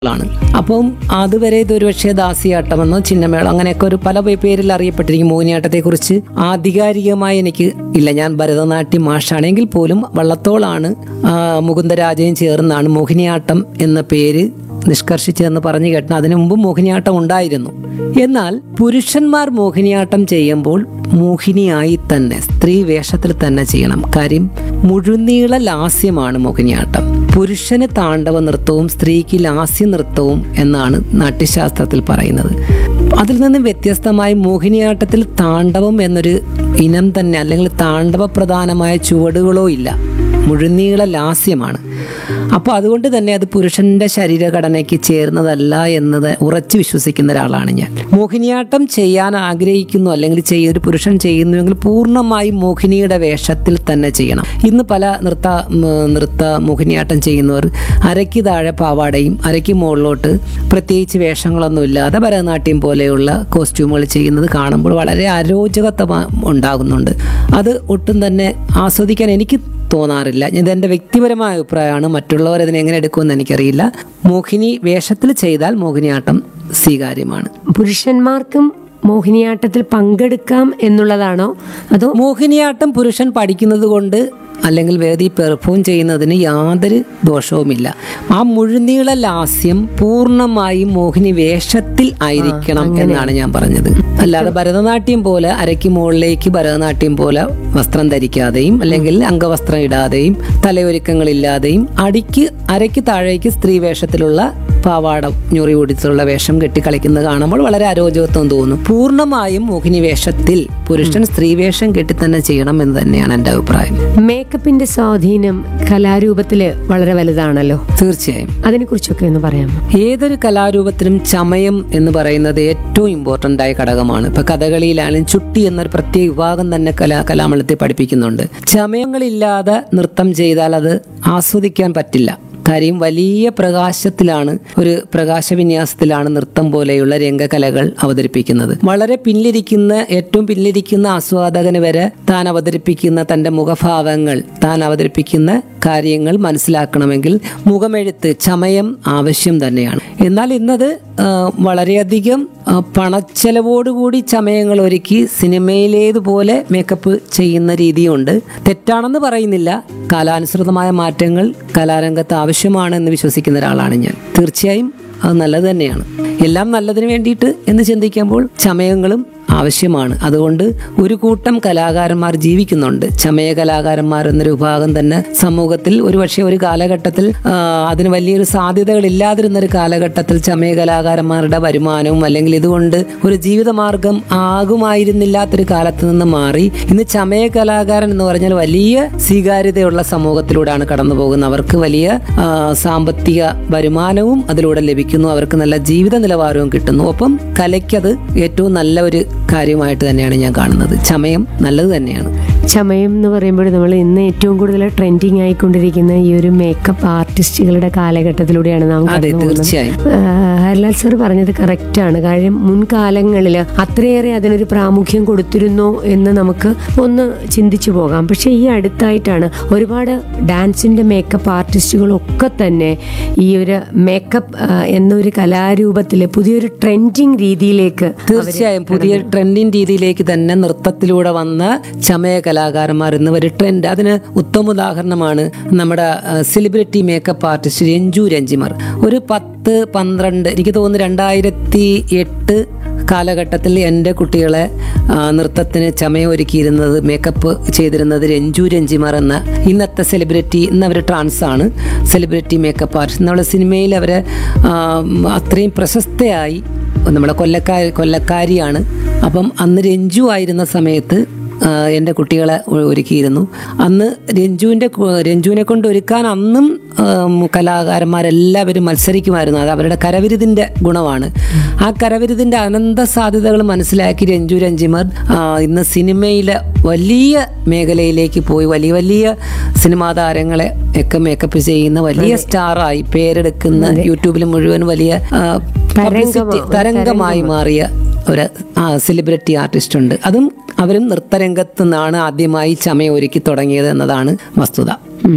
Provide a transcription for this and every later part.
ാണ് അപ്പം അതുവരെ ഇതൊരു പക്ഷേ ദാസിയാട്ടമെന്നോ ചിന്നമേളം അങ്ങനെയൊക്കെ ഒരു പല പേ- പേരിൽ അറിയപ്പെട്ടിരിക്കും മോഹിനിയാട്ടത്തെക്കുറിച്ച് ആധികാരികമായി എനിക്ക് ഇല്ല ഞാൻ ഭരതനാട്യം മാഷാണെങ്കിൽ പോലും വള്ളത്തോളാണ് ആ, മുകുന്ദരാജയും ചേർന്നാണ് മോഹിനിയാട്ടം എന്ന പേര് നിഷ്കർഷിച്ചതെന്ന് പറഞ്ഞു കേട്ട അതിനു മുമ്പ് മോഹിനിയാട്ടം ഉണ്ടായിരുന്നു എന്നാൽ പുരുഷന്മാർ മോഹിനിയാട്ടം ചെയ്യുമ്പോൾ മോഹിനിയായി തന്നെ സ്ത്രീ വേഷത്തിൽ തന്നെ ചെയ്യണം കാര്യം മുഴുനീള ലാസ്യമാണ് മോഹിനിയാട്ടം പുരുഷന് താണ്ഡവ നൃത്തവും സ്ത്രീക്ക് ലാസ്യ നൃത്തവും എന്നാണ് നാട്യശാസ്ത്രത്തിൽ പറയുന്നത് അതിൽ നിന്ന് വ്യത്യസ്തമായി മോഹിനിയാട്ടത്തിൽ താണ്ഡവം എന്നൊരു ഇനം തന്നെ അല്ലെങ്കിൽ താണ്ഡവ പ്രധാനമായ ചുവടുകളോ ഇല്ല മുഴുനീള ലാസ്യമാണ് അപ്പോൾ അതുകൊണ്ട് തന്നെ അത് പുരുഷന്റെ ശരീരഘടനയ്ക്ക് ചേർന്നതല്ല എന്നത് ഉറച്ചു വിശ്വസിക്കുന്ന ഒരാളാണ് ഞാൻ മോഹിനിയാട്ടം ചെയ്യാൻ ആഗ്രഹിക്കുന്നു അല്ലെങ്കിൽ ചെയ്യ ഒരു പുരുഷൻ ചെയ്യുന്നുവെങ്കിൽ പൂർണ്ണമായും മോഹിനിയുടെ വേഷത്തിൽ തന്നെ ചെയ്യണം ഇന്ന് പല നൃത്ത ഉം, നൃത്ത മോഹിനിയാട്ടം ചെയ്യുന്നവർ അരയ്ക്ക് താഴെ പാവാടയും അരയ്ക്ക് മുകളിലോട്ട് പ്രത്യേകിച്ച് വേഷങ്ങളൊന്നും ഇല്ലാതെ ഭരതനാട്യം പോലെയുള്ള കോസ്റ്റ്യൂമുകൾ ചെയ്യുന്നത് കാണുമ്പോൾ വളരെ അരോചകത്വം ഉണ്ടാകുന്നുണ്ട് അത് ഒട്ടും തന്നെ ആസ്വദിക്കാൻ എനിക്ക് തോന്നാറില്ല ഇത് എൻ്റെ വ്യക്തിപരമായ അഭിപ്രായമാണ് മറ്റുള്ളവർ അതിനെ എങ്ങനെ എടുക്കുമെന്ന് എനിക്കറിയില്ല മോഹിനി വേഷത്തിൽ ചെയ്താൽ മോഹിനിയാട്ടം സ്വീകാര്യമാണ് പുരുഷന്മാർക്കും മോഹിനിയാട്ടത്തിൽ പങ്കെടുക്കാം എന്നുള്ളതാണോ അതോ മോഹിനിയാട്ടം പുരുഷൻ പഠിക്കുന്നത് കൊണ്ട് അല്ലെങ്കിൽ വേദി പെർഫോം ചെയ്യുന്നതിന് യാതൊരു ദോഷവുമില്ല ആ മുഴുനീള ലാസ്യം പൂർണ്ണമായും മോഹിനി വേഷത്തിൽ ആയിരിക്കണം എന്നാണ് ഞാൻ പറഞ്ഞത് അല്ലാതെ ഭരതനാട്യം പോലെ അരയ്ക്ക് മുകളിലേക്ക് ഭരതനാട്യം പോലെ വസ്ത്രം ധരിക്കാതെയും അല്ലെങ്കിൽ അംഗവസ്ത്രം ഇടാതെയും തലയൊരുക്കങ്ങളില്ലാതെയും അടിക്ക് അരയ്ക്ക് താഴേക്ക് സ്ത്രീ വേഷത്തിലുള്ള പാവാട ഞൊറി ഒടിച്ചുള്ള വേഷം കെട്ടി കളിക്കുന്നത് കാണുമ്പോൾ വളരെ അരോചകത്വം തോന്നും പൂർണ്ണമായും മോഹിനി വേഷത്തിൽ പുരുഷൻ സ്ത്രീ വേഷം കെട്ടി തന്നെ ചെയ്യണം എന്ന് തന്നെയാണ് എൻ്റെ അഭിപ്രായം മേക്കപ്പിന്റെ സ്വാധീനം കലാരൂപത്തില് വളരെ വലുതാണല്ലോ തീർച്ചയായും അതിനെക്കുറിച്ചൊക്കെ ഒന്ന് പറയാമോ ഏതൊരു കലാരൂപത്തിനും ചമയം എന്ന് പറയുന്നത് ഏറ്റവും ഇമ്പോർട്ടൻ്റ് ആയ ഘടകമാണ് ഇപ്പൊ കഥകളിയിലാണെങ്കിലും ചുട്ടി എന്നൊരു പ്രത്യേക വിഭാഗം തന്നെ കലാ കലാമണ്ഡലത്തിൽ പഠിപ്പിക്കുന്നുണ്ട് ചമയങ്ങളില്ലാതെ നൃത്തം ചെയ്താൽ അത് ആസ്വദിക്കാൻ പറ്റില്ല കാര്യം വലിയ പ്രകാശത്തിലാണ് ഒരു പ്രകാശവിന്യാസത്തിലാണ് നൃത്തം പോലെയുള്ള രംഗകലകൾ അവതരിപ്പിക്കുന്നത് വളരെ പിന്നിലിരിക്കുന്ന ഏറ്റവും പിന്നിലിരിക്കുന്ന ആസ്വാദകന് വരെ താൻ അവതരിപ്പിക്കുന്ന തന്റെ മുഖഭാവങ്ങൾ താൻ അവതരിപ്പിക്കുന്ന കാര്യങ്ങൾ മനസ്സിലാക്കണമെങ്കിൽ മുഖമെഴുത്ത് ചമയം ആവശ്യം തന്നെയാണ് എന്നാൽ ഇന്നത് ആ, വളരെയധികം ആ, പണച്ചെലവോടുകൂടി ചമയങ്ങൾ ഒരുക്കി സിനിമയിലേതുപോലെ മേക്കപ്പ് ചെയ്യുന്ന രീതിയുണ്ട് തെറ്റാണെന്ന് പറയുന്നില്ല കാലാനുസൃതമായ മാറ്റങ്ങൾ കലാരംഗത്ത് ആവശ്യമാണ് എന്ന് വിശ്വസിക്കുന്ന ഒരാളാണ് ഞാൻ തീർച്ചയായും അത് നല്ലത് തന്നെയാണ് എല്ലാം നല്ലതിന് വേണ്ടിയിട്ട് എന്ന് ചിന്തിക്കുമ്പോൾ ചമയങ്ങളും ആവശ്യമാണ് അതുകൊണ്ട് ഒരു കൂട്ടം കലാകാരന്മാർ ജീവിക്കുന്നുണ്ട് ചമയ കലാകാരന്മാർ എന്നൊരു വിഭാഗം തന്നെ സമൂഹത്തിൽ ഒരുപക്ഷെ ഒരു കാലഘട്ടത്തിൽ ആ, അതിന് വലിയൊരു സാധ്യതകൾ ഇല്ലാതിരുന്ന ഒരു കാലഘട്ടത്തിൽ ചമയ കലാകാരന്മാരുടെ വരുമാനവും അല്ലെങ്കിൽ ഇതുകൊണ്ട് ഒരു ജീവിതമാർഗം ആകുമായിരുന്നില്ലാത്തൊരു കാലത്ത് നിന്ന് മാറി ഇന്ന് ചമയ കലാകാരൻ എന്ന് പറഞ്ഞാൽ വലിയ സ്വീകാര്യതയുള്ള സമൂഹത്തിലൂടെയാണ് കടന്നു പോകുന്നത് അവർക്ക് വലിയ ആ, സാമ്പത്തിക വരുമാനവും അതിലൂടെ ലഭിക്കുന്നു അവർക്ക് നല്ല ജീവിത നിലവാരവും കിട്ടുന്നു ഒപ്പം കലയ്ക്കത് ഏറ്റവും നല്ല ഒരു കാര്യമായിട്ട് തന്നെയാണ് ഞാൻ കാണുന്നത് ചമയം നല്ലത് തന്നെയാണ് ചമയം എന്ന് പറയുമ്പോൾ നമ്മൾ ഇന്ന് ഏറ്റവും കൂടുതൽ ട്രെൻഡിങ് ആയിക്കൊണ്ടിരിക്കുന്ന ഈ ഒരു മേക്കപ്പ് ആർട്ടിസ്റ്റുകളുടെ കാലഘട്ടത്തിലൂടെയാണ് നാം അതെ കടന്നു പോകുന്നത്. തീർച്ചയായും ആഹ് ഹർലാൽ സർ പറഞ്ഞത് കറക്റ്റാണ് കാര്യം മുൻകാലങ്ങളിൽ അത്രയേറെ അതിനൊരു പ്രാമുഖ്യം കൊടുത്തിരുന്നോ എന്ന് നമുക്ക് ഒന്ന് ചിന്തിച്ചു പോകാം പക്ഷേ ഈ അടുത്തായിട്ടാണ് ഒരുപാട് ഡാൻസിന്റെ മേക്കപ്പ് ആർട്ടിസ്റ്റുകളൊക്കെ തന്നെ ഈ ഒരു മേക്കപ്പ് ആഹ് എന്നൊരു കലാരൂപത്തിൽ പുതിയൊരു ട്രെൻഡിങ് രീതിയിലേക്ക് തീർച്ചയായും പുതിയ ട്രെൻഡിങ് രീതിയിലേക്ക് തന്നെ നൃത്തത്തിലൂടെ വന്ന ചമയ കലാകാരന്മാർ ഇന്ന് ഒരു ട്രെൻഡ് അതിന് ഉത്തമ ഉദാഹരണമാണ് നമ്മുടെ celebrity makeup artist Renju Renjimar ഒരു പത്ത് പന്ത്രണ്ട് എനിക്ക് തോന്നുന്നു രണ്ടായിരത്തി എട്ട് കാലഘട്ടത്തിൽ എൻ്റെ കുട്ടികളെ ആ, നൃത്തത്തിന് ചമയൊരുക്കിയിരുന്നത് മേക്കപ്പ് ചെയ്തിരുന്നത് രഞ്ജു രഞ്ജിമർ എന്ന ഇന്നത്തെ സെലിബ്രിറ്റി ഇന്ന് അവർ ട്രാൻസ് ആണ് സെലിബ്രിറ്റി മേക്കപ്പ് ആർട്ടിസ്റ്റ് നമ്മുടെ സിനിമയിൽ അവരെ ആ, അത്രയും പ്രശസ്തയായി നമ്മുടെ കൊല്ലക്കാരി കൊല്ലക്കാരിയാണ് അപ്പം അന്ന് രഞ്ജു ആയിരുന്ന സമയത്ത് ആ, എൻ്റെ കുട്ടികളെ ഒ- ഒരുക്കിയിരുന്നു അന്ന് രഞ്ജുവിൻ്റെ കു- രഞ്ജുവിനെ കൊണ്ട് ഒരുക്കാൻ അന്നും ആം, കലാകാരന്മാരെല്ലാവരും മത്സരിക്കുമായിരുന്നു അത് അവരുടെ കരവിരുതിൻ്റെ ഗുണമാണ് ആ കരവിരുതിൻ്റെ അനന്ത സാധ്യതകൾ മനസ്സിലാക്കി രഞ്ജു രഞ്ജിമർ ആ, ഇന്ന് സിനിമയിലെ വലിയ മേഖലയിലേക്ക് പോയി വലിയ വലിയ സിനിമാ താരങ്ങളെ ഒക്കെ മേക്കപ്പ് ചെയ്യുന്ന വലിയ സ്റ്റാറായി പേരെടുക്കുന്ന യൂട്യൂബിൽ മുഴുവൻ വലിയ ആ, publicity, തരംഗമായി മാറിയ ഒരു സെലിബ്രിറ്റി ആർട്ടിസ്റ്റ് ഉണ്ട് അതും അവരും നൃത്തരംഗത്ത് നിന്നാണ് ആദ്യമായി ചമയൊരുക്കി തുടങ്ങിയത് എന്നതാണ് വസ്തുത ഉം.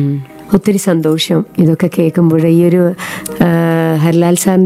ഒത്തിരി സന്തോഷം ഇതൊക്കെ കേൾക്കുമ്പോൾ ഈ ഒരു ആ, ഹരിലാൽ സാറിൻ്റെ